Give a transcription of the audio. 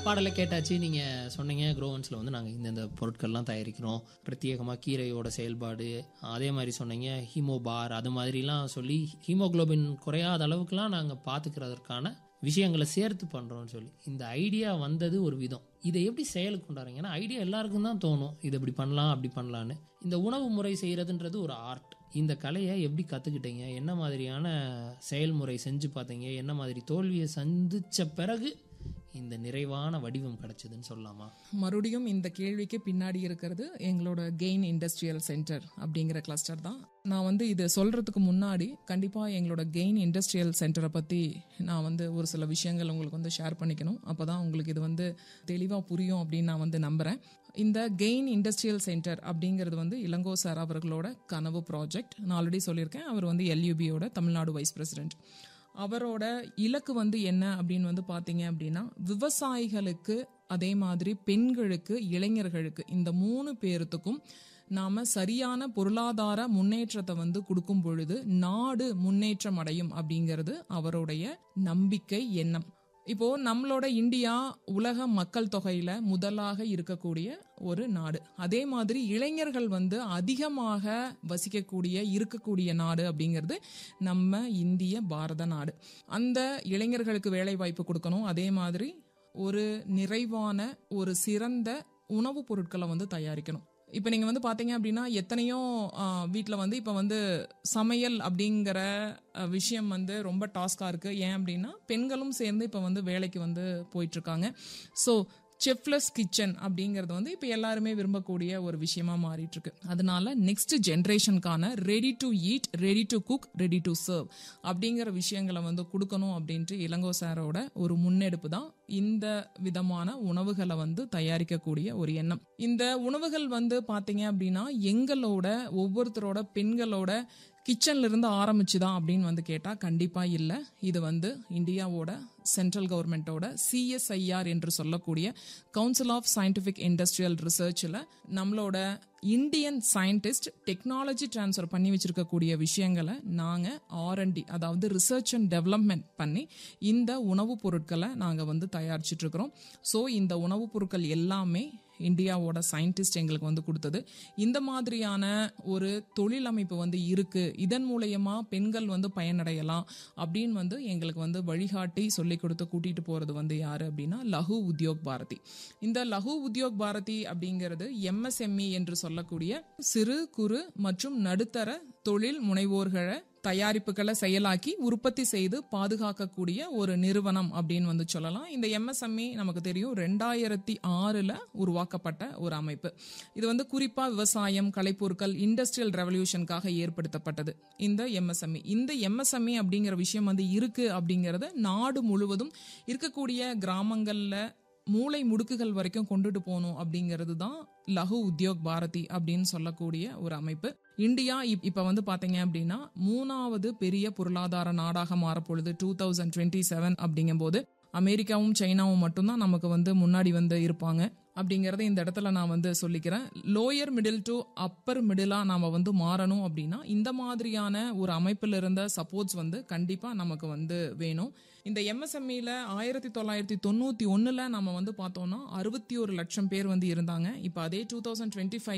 பாடலை கேட்டாச்சு நீங்கள் சொன்னீங்க க்ரோவன்ஸில் வந்து நாங்கள் இந்தந்த பொருட்கள்லாம் தயாரிக்கிறோம் பிரத்யேகமாக கீரையோட செயல்பாடு அதே மாதிரி சொன்னீங்க ஹீமோபார் அது மாதிரிலாம் சொல்லி ஹீமோகுளோபின் குறையாத அளவுக்குலாம் நாங்கள் பார்த்துக்கிறதற்கான விஷயங்களை சேர்த்து பண்ணுறோம்னு சொல்லி இந்த ஐடியா வந்தது ஒரு விதம் இதை எப்படி செயலுக்கு கொண்டாடுறீங்க ஏன்னா ஐடியா எல்லாருக்கும் தான் தோணும் இது இப்படி பண்ணலாம் அப்படி பண்ணலான்னு இந்த உணவு முறை செய்கிறதுன்றது ஒரு ஆர்ட் இந்த கலையை எப்படி கற்றுக்கிட்டீங்க என்ன மாதிரியான செயல்முறை செஞ்சு பார்த்தீங்க என்ன மாதிரி தோல்வியை சந்திச்ச பிறகு இந்த நிறைவான வடிவம் கிடைச்சதுன்னு சொல்லலாமா மறுபடியும் இந்த கேள்விக்கு பின்னாடி இருக்கிறது எங்களோட கெயின் இண்டஸ்ட்ரியல் சென்டர் அப்படிங்கிற கிளஸ்டர் தான் நான் வந்து இது சொல்றதுக்கு முன்னாடி கண்டிப்பா எங்களோட கெயின் இண்டஸ்ட்ரியல் சென்டரை பத்தி நான் வந்து ஒரு சில விஷயங்கள் உங்களுக்கு வந்து ஷேர் பண்ணிக்கணும் அப்பதான் உங்களுக்கு இது வந்து தெளிவா புரியும் அப்படின்னு நான் வந்து நம்புறேன் இந்த கெயின் இண்டஸ்ட்ரியல் சென்டர் அப்படிங்கிறது வந்து இளங்கோ சார் அவர்களோட கனவு ப்ராஜெக்ட் நான் ஆல்ரெடி சொல்லியிருக்கேன் அவர் வந்து எல்யூபியோட தமிழ்நாடு வைஸ் பிரசிடென்ட் அவரோட இலக்கு வந்து என்ன அப்படின்னு வந்து பாத்தீங்க அப்படின்னா விவசாயிகளுக்கு அதே மாதிரி பெண்களுக்கு இளைஞர்களுக்கு இந்த மூணு பேர்த்துக்கும் நாம சரியான பொருளாதார முன்னேற்றத்தை வந்து கொடுக்கும் பொழுது நாடு முன்னேற்றம் அடையும் அப்படிங்கிறது அவருடைய நம்பிக்கை எண்ணம் இப்போ நம்மளோட இந்தியா உலக மக்கள் தொகையில முதலாக இருக்கக்கூடிய ஒரு நாடு அதே மாதிரி இளைஞர்கள் வந்து அதிகமாக வசிக்கக்கூடிய இருக்கக்கூடிய நாடு அப்படிங்கிறது நம்ம இந்திய பாரத நாடு அந்த இளைஞர்களுக்கு வேலை வாய்ப்பு கொடுக்கணும் அதே மாதிரி ஒரு நிறைவான ஒரு சிறந்த உணவுப் பொருட்களை வந்து தயாரிக்கணும் இப்போ நீங்கள் வந்து பார்த்தீங்க அப்படின்னா எத்தனையோ வீட்டில் வந்து இப்போ வந்து சமையல் அப்படிங்கிற அஹ், விஷயம் வந்து ரொம்ப டாஸ்காக இருக்குது ஏன் அப்படின்னா பெண்களும் சேர்ந்து இப்போ வந்து வேலைக்கு வந்து போயிட்டுருக்காங்க ஸோ செஃப்லெஸ் கிச்சன் அப்படிங்கிறது வந்து இப்போ எல்லாருமே விரும்பக்கூடிய ஒரு விஷயமா மாறிட்டு இருக்கு அதனால நெக்ஸ்ட் ஜென்ரேஷனுக்கான ready to eat ready to cook ready to serve அப்படிங்கிற விஷயங்களை வந்து கொடுக்கணும் அப்படின்ட்டு இளங்கோ சாரோட ஒரு முன்னெடுப்பு தான் இந்த விதமான உணவுகளை வந்து தயாரிக்கக்கூடிய ஒரு எண்ணம் இந்த உணவுகள் வந்து பாத்தீங்க அப்படின்னா எங்களோட ஒவ்வொருத்தரோட பெண்களோட கிச்சன்ல இருந்து ஆரம்பிச்சுதான் அப்படின்னு வந்து கேட்டா கண்டிப்பா இல்ல இது வந்து இந்தியாவோட சென்ட்ரல் கவர்மெண்டோட சிஎஸ்ஐஆர் என்று சொல்லக்கூடிய கவுன்சில் ஆஃப் சயின்டிபிக் இண்டஸ்ட்ரியல் ரிசர்ச்ல நம்மளோட இந்தியன் சயின்டிஸ்ட் டெக்னாலஜி டிரான்ஸ்ஃபர் பண்ணி வச்சிருக்கக்கூடிய விஷயங்களை நாங்க ஆர்என்டி அதாவது ரிசர்ச் அண்ட் டெவலப்மெண்ட் பண்ணி இந்த உணவுப் பொருட்களை நாங்க வந்து தயாரிச்சிட்டு இருக்கிறோம் ஸோ இந்த உணவுப் பொருட்கள் எல்லாமே இந்தியாவோட சயின்டிஸ்ட் எங்களுக்கு வந்து கொடுத்தது இந்த மாதிரியான ஒரு தொழில் அமைப்பு வந்து இருக்கு இதன் மூலயமா பெண்கள் வந்து பயனடையலாம் அப்படின்னு வந்து எங்களுக்கு வந்து வழிகாட்டி சொல்லி கொடுத்து கூட்டிட்டு போறது வந்து யாரு அப்படின்னா லகு உத்யோக் பாரதி இந்த லகு உத்யோக் பாரதி அப்படிங்கிறது எம்எஸ்எம்இ என்று சொல்லக்கூடிய சிறு குறு மற்றும் நடுத்தர தொழில் முனைவோர்களை தயாரிப்புகளை செயலாக்கி உற்பத்தி செய்து பாதுகாக்கக்கூடிய ஒரு நிறுவனம் அப்படின்னு வந்து சொல்லலாம் இந்த எம்எஸ்எம்இ நமக்கு தெரியும் ரெண்டாயிரத்தி ஆறுல உருவாக்கப்பட்ட ஒரு அமைப்பு இது வந்து குறிப்பா விவசாயம் கலைப்பொருட்கள் இண்டஸ்ட்ரியல் ரெவல்யூஷனுக்காக ஏற்படுத்தப்பட்டது இந்த எம்எஸ்எம்இ இந்த எம்எஸ்எம்இ அப்படிங்கிற விஷயம் வந்து இருக்கு அப்படிங்கறத நாடு முழுவதும் இருக்கக்கூடிய கிராமங்கள்ல மூளை முடுக்குகள் வரைக்கும் கொண்டுட்டு போகணும் அப்படிங்கிறது தான் லகு உத்யோக் பாரதி அப்படின்னு சொல்லக்கூடிய ஒரு அமைப்பு இந்தியா இப்- இப்ப வந்து பாத்தீங்க அப்படின்னா மூணாவது பெரிய பொருளாதார நாடாக மாறப்பொழுது டூ தௌசண்ட் டுவெண்ட்டி செவன் அப்படிங்கும்போது அமெரிக்காவும் சைனாவும் மட்டும்தான் நமக்கு வந்து முன்னாடி வந்து இருப்பாங்க அப்படிங்கறத இந்த இடத்துல நான் வந்து சொல்லிக்கிறேன் லோயர் மிடில் டு அப்பர் மிடிலா நாம வந்து மாறணும் அப்படின்னா இந்த மாதிரியான ஒரு அமைப்பில் இருந்த சப்போர்ட்ஸ் வந்து கண்டிப்பா நமக்கு வந்து வேணும் இந்த எம்எஸ்எம்இல ஆயிரத்தி தொள்ளாயிரத்தி தொண்ணூத்தி ஒண்ணுல நம்ம வந்து பார்த்தோம்னா அறுபத்தி ஒரு லட்சம் பேர் வந்து இருந்தாங்க இப்போ அதே டூ தௌசண்ட் டுவெண்ட்டி